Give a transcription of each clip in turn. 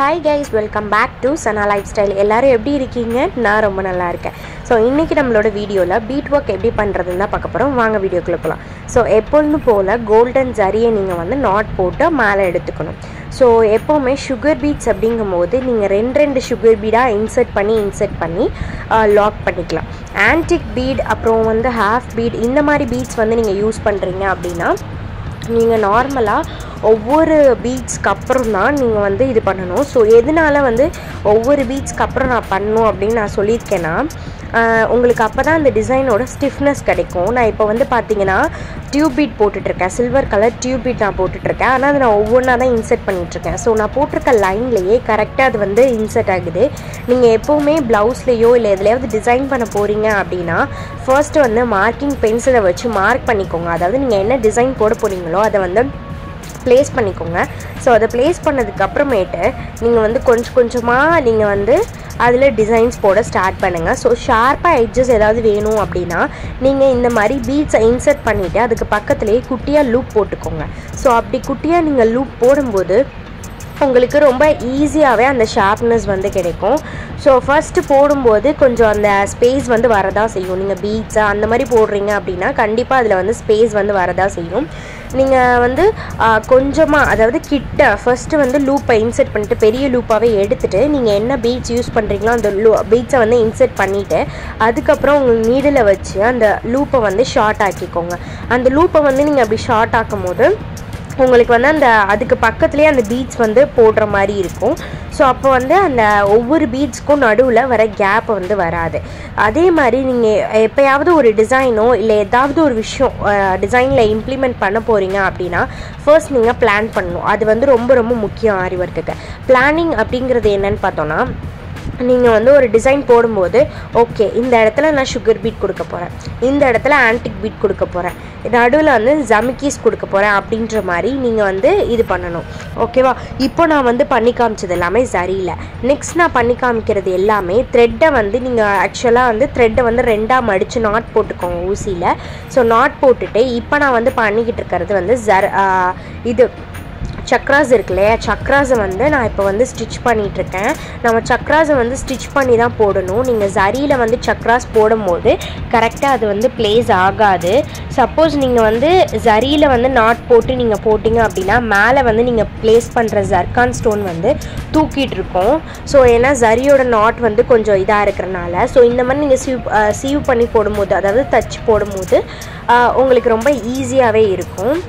hi guys welcome back to Sana lifestyle எல்லோரும் எப்படி இருக்கீங்க நான் ரொம்ப நல்லா இருக்கேன் ஸோ இன்றைக்கி நம்மளோட வீடியோவில் பீட் ஒர்க் எப்படி பண்ணுறதுன்னு தான் பார்க்க போகிறோம் வாங்க வீடியோக்குள்ளே போகலாம் ஸோ எப்பொழுதும் போல் கோல்டன் ஜரியை நீங்கள் வந்து நாட் போட்டு மேலே எடுத்துக்கணும் ஸோ எப்போவுமே சுகர் பீட்ஸ் அப்படிங்கும்போது நீங்கள் ரெண்டு ரெண்டு சுகர் பீடாக இன்சர்ட் பண்ணி இன்சர்ட் பண்ணி லாக் பண்ணிக்கலாம் ஆன்டிக் பீட் அப்புறம் வந்து ஹாஃப் பீட் இந்த மாதிரி பீட்ஸ் வந்து நீங்கள் யூஸ் பண்ணுறீங்க அப்படின்னா நீங்கள் நார்மலாக ஒவ்வொரு பீட்ஸ்க்கு அப்புறம் தான் நீங்கள் வந்து இது பண்ணணும் ஸோ எதனால வந்து ஒவ்வொரு பீட்ஸ்க்கு அப்புறம் நான் பண்ணணும் அப்படின்னு நான் சொல்லியிருக்கேன்னா ஆஹ் உங்களுக்கு அப்போ தான் அந்த டிசைனோட ஸ்டிஃப்னஸ் கிடைக்கும் நான் இப்போ வந்து பார்த்தீங்கன்னா டியூப் பீட் போட்டுட்ருக்கேன் சில்வர் கலர் டியூப் பீட் நான் போட்டுட்ருக்கேன் ஆனால் அது நான் ஒவ்வொன்றா தான் இன்சர்ட் பண்ணிகிட்ருக்கேன் ஸோ நான் போட்டிருக்க லைன்லேயே கரெக்டாக அது வந்து இன்சர்ட் ஆகுது நீங்கள் எப்போவுமே ப்ளவுஸ்லேயோ இல்லை எதுலையாவது டிசைன் பண்ண போகிறீங்க அப்படின்னா ஃபர்ஸ்ட்டு வந்து மார்க்கிங் பென்சிலை வச்சு மார்க் பண்ணிக்கோங்க அதாவது நீங்கள் என்ன டிசைன் போட போகிறீங்களோ அதை வந்து ப்ளேஸ் பண்ணிக்கோங்க ஸோ அதை ப்ளேஸ் பண்ணதுக்கு அப்புறமேட்டு நீங்கள் வந்து கொஞ்சம் கொஞ்சமாக நீங்கள் வந்து அதில் டிசைன்ஸ் போட ஸ்டார்ட் பண்ணுங்கள் ஸோ ஷார்ப்பாக எட்ஜஸ் ஏதாவது வேணும் அப்படின்னா நீங்கள் இந்த மாதிரி பீட்ஸை இன்சர்ட் பண்ணிவிட்டு அதுக்கு பக்கத்துலேயே குட்டியாக லூப் போட்டுக்கோங்க ஸோ அப்படி குட்டியாக நீங்கள் லூப் போடும்போது உங்களுக்கு ரொம்ப ஈஸியாகவே அந்த ஷார்ப்னஸ் வந்து கிடைக்கும் ஸோ ஃபஸ்ட்டு போடும்போது கொஞ்சம் அந்த ஸ்பேஸ் வந்து வரதான் செய்யும் நீங்கள் பீட்ஸா அந்த மாதிரி போடுறீங்க அப்படின்னா கண்டிப்பாக அதில் வந்து ஸ்பேஸ் வந்து வரதான் செய்யும் நீங்கள் வந்து கொஞ்சமாக அதாவது கிட்ட ஃபஸ்ட்டு வந்து லூப்பை இன்சர்ட் பண்ணிட்டு பெரிய லூப்பாகவே எடுத்துகிட்டு நீங்கள் என்ன பீட்ஸ் யூஸ் பண்ணுறீங்களோ அந்த லூ பீட்ஸை வந்து இன்சர்ட் பண்ணிவிட்டு அதுக்கப்புறம் உங்கள் நீடில் வச்சு அந்த லூப்பை வந்து ஷார்ட் ஆக்கிக்கோங்க அந்த லூப்பை வந்து நீங்கள் அப்படி ஷார்ட் ஆக்கும் போது உங்களுக்கு வந்து அந்த அதுக்கு பக்கத்துலேயே அந்த பீட்ஸ் வந்து போடுற மாதிரி இருக்கும் ஸோ அப்போ வந்து அந்த ஒவ்வொரு பீட்ஸ்க்கும் நடுவில் வர கேப் வந்து வராது அதே மாதிரி நீங்கள் எப்போயாவது ஒரு டிசைனோ இல்லை ஏதாவது ஒரு விஷயம் டிசைனில் இம்ப்ளிமெண்ட் பண்ண போகிறீங்க அப்படின்னா ஃபர்ஸ்ட் நீங்கள் பிளான் பண்ணணும் அது வந்து ரொம்ப ரொம்ப முக்கியம் ஆரி ஒர்க்குக்கு பிளானிங் அப்படிங்கிறது என்னன்னு பார்த்தோன்னா நீங்கள் வந்து ஒரு டிசைன் போடும்போது ஓகே இந்த இடத்துல நான் சுகர் பீட் கொடுக்க போகிறேன் இந்த இடத்துல ஆன்டிக் பீட் கொடுக்க போகிறேன் நடுவில் வந்து ஜமிக்கீஸ் கொடுக்க போகிறேன் அப்படின்ற மாதிரி நீங்கள் வந்து இது பண்ணணும் ஓகேவா இப்போ நான் வந்து பண்ணி காமிச்சது எல்லாமே சரியில்லை நெக்ஸ்ட் நான் பண்ணி காமிக்கிறது எல்லாமே த்ரெட்டை வந்து நீங்கள் ஆக்சுவலாக வந்து த்ரெட்டை வந்து ரெண்டாக மடித்து நாட் போட்டுக்கோங்க ஊசியில் ஸோ நாட் போட்டுட்டு இப்போ நான் வந்து பண்ணிக்கிட்டு இருக்கிறது வந்து ஜர் இது சக்ராஸ் இருக்கு இல்லையா சக்ராஸை வந்து நான் இப்போ வந்து ஸ்டிச் பண்ணிகிட்ருக்கேன் நம்ம சக்ராஸை வந்து ஸ்டிச் பண்ணி தான் போடணும் நீங்கள் ஜரியில் வந்து சக்ராஸ் போடும்போது கரெக்டாக அது வந்து ப்ளேஸ் ஆகாது சப்போஸ் நீங்கள் வந்து ஜரியில் வந்து நாட் போட்டு நீங்கள் போட்டிங்க அப்படின்னா மேலே வந்து நீங்கள் ப்ளேஸ் பண்ணுற ஜர்கான் ஸ்டோன் வந்து தூக்கிட்டு இருக்கும் ஸோ ஏன்னா ஜரியோட நாட் வந்து கொஞ்சம் இதாக இருக்கிறனால ஸோ இந்த மாதிரி நீங்கள் சீவ் சீவ் பண்ணி போடும்போது அதாவது தச்சு போடும்போது உங்களுக்கு ரொம்ப ஈஸியாகவே இருக்கும்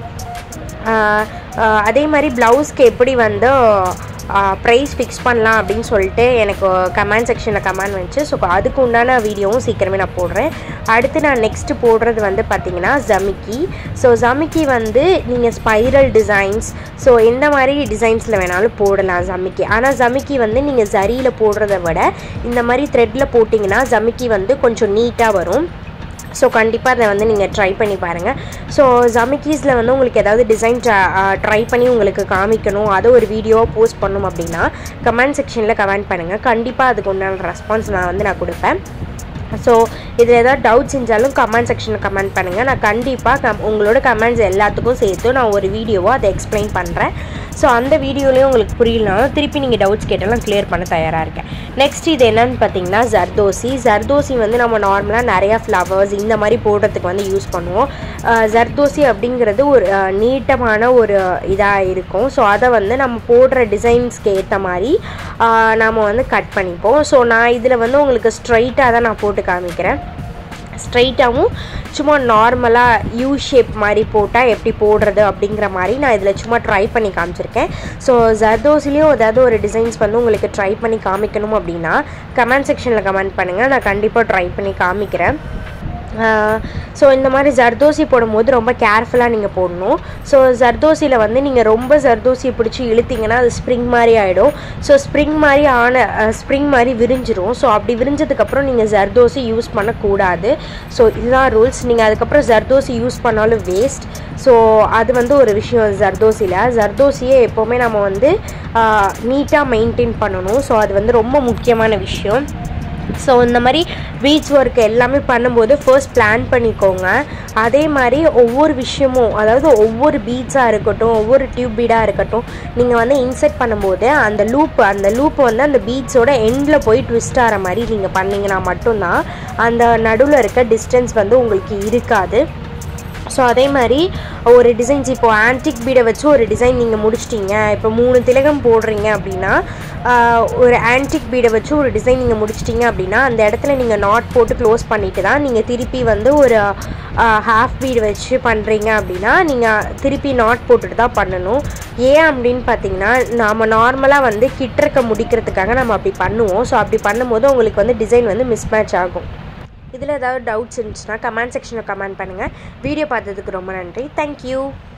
அதே மாதிரி ப்ளவுஸ்க்கு எப்படி வந்து ப்ரைஸ் ஃபிக்ஸ் பண்ணலாம் அப்படின்னு சொல்லிட்டு எனக்கு கமெண்ட் செக்ஷனில் கமெண்ட் வந்துச்சு ஸோ அதுக்கு உண்டான வீடியோவும் சீக்கிரமே நான் போடுறேன் அடுத்து நான் நெக்ஸ்ட்டு போடுறது வந்து பார்த்திங்கன்னா ஜமிக்கி ஸோ ஜமிக்கி வந்து நீங்கள் ஸ்பைரல் டிசைன்ஸ் ஸோ எந்த மாதிரி டிசைன்ஸில் வேணாலும் போடலாம் ஜமிக்கி ஆனால் ஜமிக்கி வந்து நீங்கள் ஜரியில் போடுறத விட இந்த மாதிரி த்ரெட்டில் போட்டிங்கன்னா ஜமிக்கி வந்து கொஞ்சம் நீட்டாக வரும் ஸோ கண்டிப்பாக அதை வந்து நீங்கள் ட்ரை பண்ணி பாருங்கள் ஸோ ஜமிக்கீஸில் வந்து உங்களுக்கு ஏதாவது டிசைன் ட்ரை பண்ணி உங்களுக்கு காமிக்கணும் அதை ஒரு வீடியோவாக போஸ்ட் பண்ணணும் அப்படின்னா கமெண்ட் செக்ஷனில் கமெண்ட் பண்ணுங்கள் கண்டிப்பாக அதுக்கு உண்டான ரெஸ்பான்ஸ் நான் வந்து நான் கொடுப்பேன் ஸோ இதில் ஏதாவது டவுட்ஸ் செஞ்சாலும் கமெண்ட் செக்ஷனில் கமெண்ட் பண்ணுங்கள் நான் கண்டிப்பாக கம் உங்களோட கமெண்ட்ஸ் எல்லாத்துக்கும் சேர்த்து நான் ஒரு வீடியோவாக அதை எக்ஸ்பிளைன் பண்ணுறேன் ஸோ அந்த வீடியோலேயும் உங்களுக்கு புரியலனாலும் திருப்பி நீங்கள் டவுட்ஸ் கேட்டாலும் கிளியர் பண்ண தயாராக இருக்கேன் நெக்ஸ்ட் இது என்னன்னு பார்த்தீங்கன்னா ஜர்தோசி ஜர்தோசி வந்து நம்ம நார்மலாக நிறையா ஃப்ளவர்ஸ் இந்த மாதிரி போடுறதுக்கு வந்து யூஸ் பண்ணுவோம் ஜர்தோசி அப்படிங்கிறது ஒரு நீட்டமான ஒரு இதாக இருக்கும் ஸோ அதை வந்து நம்ம போடுற டிசைன்ஸ்க்கு ஏற்ற மாதிரி நாம் வந்து கட் பண்ணிப்போம் ஸோ நான் இதில் வந்து உங்களுக்கு ஸ்ட்ரைட்டாக தான் நான் போட்டு காமிக்கிறேன் ஸ்ட்ரைட்டாகவும் சும்மா நார்மலாக யூ ஷேப் மாதிரி போட்டால் எப்படி போடுறது அப்படிங்கிற மாதிரி நான் இதில் சும்மா ட்ரை பண்ணி காமிச்சிருக்கேன் ஸோ ஜர்தோசிலையும் ஏதாவது ஒரு டிசைன்ஸ் வந்து உங்களுக்கு ட்ரை பண்ணி காமிக்கணும் அப்படின்னா கமெண்ட் செக்ஷனில் கமெண்ட் பண்ணுங்கள் நான் கண்டிப்பாக ட்ரை பண்ணி காமிக்கிறேன் ஸோ இந்த மாதிரி ஜர்தோசி போடும்போது ரொம்ப கேர்ஃபுல்லாக நீங்கள் போடணும் ஸோ ஜர்தோசியில் வந்து நீங்கள் ரொம்ப ஜர்தோசியை பிடிச்சி இழுத்தீங்கன்னா அது ஸ்ப்ரிங் மாதிரி ஆகிடும் ஸோ ஸ்ப்ரிங் மாதிரி ஆன ஸ்ப்ரிங் மாதிரி விரிஞ்சிரும் ஸோ அப்படி விரிஞ்சதுக்கப்புறம் நீங்கள் ஜர்தோசி யூஸ் பண்ணக்கூடாது ஸோ இதுதான் ரூல்ஸ் நீங்கள் அதுக்கப்புறம் ஜர்தோசி யூஸ் பண்ணாலும் வேஸ்ட் ஸோ அது வந்து ஒரு விஷயம் ஜர்தோசியில் ஜர்தோசியை எப்போவுமே நம்ம வந்து நீட்டாக மெயின்டைன் பண்ணணும் ஸோ அது வந்து ரொம்ப முக்கியமான விஷயம் ஸோ இந்த மாதிரி பீச் ஒர்க் எல்லாமே பண்ணும்போது ஃபர்ஸ்ட் பிளான் பண்ணிக்கோங்க அதே மாதிரி ஒவ்வொரு விஷயமும் அதாவது ஒவ்வொரு பீட்ஸாக இருக்கட்டும் ஒவ்வொரு டியூப் பீடாக இருக்கட்டும் நீங்கள் வந்து இன்செர்ட் பண்ணும்போது அந்த லூப் அந்த லூப் வந்து அந்த பீட்ஸோட எண்டில் போய் ட்விஸ்ட் ஆகிற மாதிரி நீங்கள் பண்ணிங்கன்னா மட்டும்தான் அந்த நடுவில் இருக்க டிஸ்டன்ஸ் வந்து உங்களுக்கு இருக்காது ஸோ அதே மாதிரி ஒரு டிசைன்ஸ் இப்போ ஆன்டிக் பீடை வச்சு ஒரு டிசைன் நீங்கள் முடிச்சிட்டீங்க இப்போ மூணு திலகம் போடுறீங்க அப்படின்னா ஆஹ், ஒரு ஆன்டிக் பீடை வச்சு ஒரு டிசைன் நீங்கள் முடிச்சிட்டீங்க அப்படின்னா அந்த இடத்துல நீங்கள் நாட் போட்டு க்ளோஸ் பண்ணிட்டு தான் நீங்கள் திருப்பி வந்து ஒரு ஹாஃப் பீடு வச்சு பண்ணுறீங்க அப்படின்னா நீங்கள் திருப்பி நாட் போட்டுட்டு தான் பண்ணணும் ஏன் அப்படின்னு பார்த்தீங்கன்னா நாம் நார்மலாக வந்து கிட்டக்க முடிக்கிறதுக்காக நம்ம அப்படி பண்ணுவோம் ஸோ அப்படி பண்ணும்போது உங்களுக்கு வந்து டிசைன் வந்து மிஸ்மேட்ச் ஆகும் இதில் ஏதாவது டவுட்ஸ் இருந்துச்சுன்னா கமெண்ட் செக்ஷனில் கமெண்ட் பண்ணுங்கள் வீடியோ பார்த்ததுக்கு ரொம்ப நன்றி தேங்க்யூ